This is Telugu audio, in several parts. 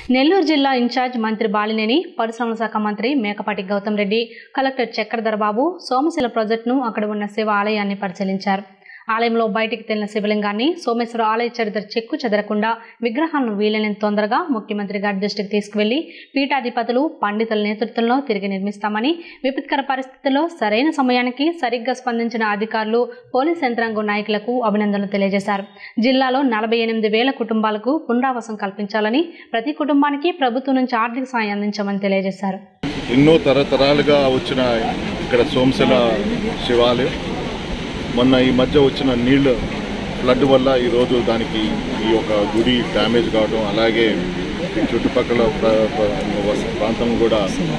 నెల్లూరు జిల్లా ఇన్ఛార్జ్ మంత్రి బాలినేని పరిశ్రమల శాఖ మంత్రి మేకపాటి గౌతమ్ రెడ్డి కలెక్టర్ చక్రధర్ బాబు సోమశిల ప్రాజెక్టును అక్కడ ఉన్న శివ ఆలయాన్ని పరిశీలించారు ఆలయంలో బయటికి తెలిన శివలింగాన్ని సోమేశ్వర ఆలయ చరిత్ర చెక్కు చెదరకుండా విగ్రహాలను వీలైనంత తొందరగా ముఖ్యమంత్రి గారి దృష్టికి తీసుకువెళ్లి పీఠాధిపతులు పండితుల నేతృత్వంలో తిరిగి నిర్మిస్తామని విపత్కర పరిస్థితుల్లో సరైన సమయానికి సరిగ్గా స్పందించిన అధికారులు పోలీస్ యంత్రాంగం నాయకులకు అభినందనలు తెలియజేశారు జిల్లాలో నలభై ఎనిమిది వేల కుటుంబాలకు పునరావాసం కల్పించాలని ప్రతి కుటుంబానికి ప్రభుత్వం నుంచి ఆర్థిక సాయం అందించామని తెలియజేశారు ఎన్నో తరతరాలుగా వచ్చిన ఇక్కడ సోమశిల శివాలయం మొన్న ఈ మధ్య వచ్చిన నీళ్ళు ఫ్లడ్ వల్ల ఈరోజు దానికి ఈ యొక్క గుడి డ్యామేజ్ కావడం అలాగే ఈ చుట్టుపక్కల ప్ర- ప్ర- ప్రాంతం కూడా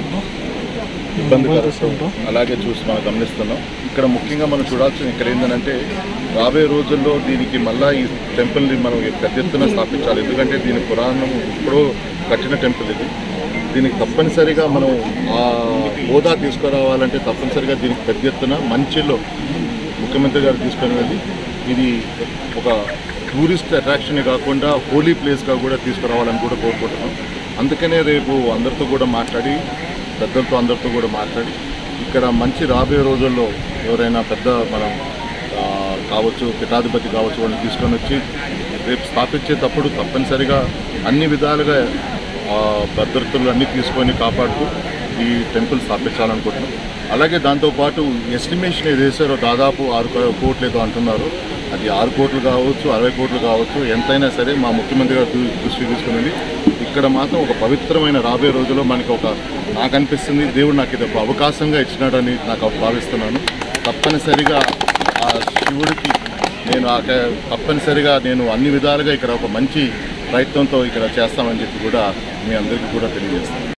ఇబ్బందికరం అలాగే చూసి మనం గమనిస్తున్నాం ఇక్కడ ముఖ్యంగా మనం చూడాల్సిన ఇక్కడ ఏంటంటే రాబోయే రోజుల్లో దీనికి మళ్ళా ఈ టెంపుల్ని మనం పెద్ద ఎత్తున స్థాపించాలి ఎందుకంటే దీని పురాణం ఎప్పుడో కట్టిన టెంపుల్ ఇది దీనికి తప్పనిసరిగా మనం ఆ హోదా తీసుకురావాలంటే తప్పనిసరిగా దీనికి పెద్ద ఎత్తున మంచిలో ముఖ్యమంత్రి గారు తీసుకొని వెళ్ళి ఇది ఒక టూరిస్ట్ అట్రాక్షన్ కాకుండా హోలీ ప్లేస్గా కూడా తీసుకురావాలని కూడా కోరుకుంటున్నాం అందుకనే రేపు అందరితో కూడా మాట్లాడి పెద్దలతో అందరితో కూడా మాట్లాడి ఇక్కడ మంచి రాబోయే రోజుల్లో ఎవరైనా పెద్ద మనం ఆ, కావచ్చు పీఠాధిపతి కావచ్చు వాళ్ళని తీసుకొని వచ్చి రేపు స్థాపించేటప్పుడు తప్పనిసరిగా అన్ని విధాలుగా ఆ, భద్రతలు అన్నీ తీసుకొని కాపాడుతూ ఈ టెంపుల్ స్థాపించాలనుకుంటున్నాం అలాగే దాంతోపాటు ఎస్టిమేషన్ ఏది వేసారో దాదాపు ఆరు కో- కోట్లు ఏదో అంటున్నారు అది ఆరు కోట్లు కావచ్చు అరవై కోట్లు కావచ్చు ఎంతైనా సరే మా ముఖ్యమంత్రి గారు దృ- దృష్టికి తీసుకున్నది ఇక్కడ మాత్రం ఒక పవిత్రమైన రాబోయే రోజుల్లో మనకి ఒక నాకు అనిపిస్తుంది దేవుడు నాకు ఇది ఒక అవకాశంగా ఇచ్చినాడని నాకు భావిస్తున్నాను తప్పనిసరిగా ఆ శివుడికి నేను ఆ క- తప్పనిసరిగా నేను అన్ని విధాలుగా ఇక్కడ ఒక మంచి ప్రయత్నంతో ఇక్కడ చేస్తామని చెప్పి కూడా మీ అందరికీ కూడా తెలియజేస్తాను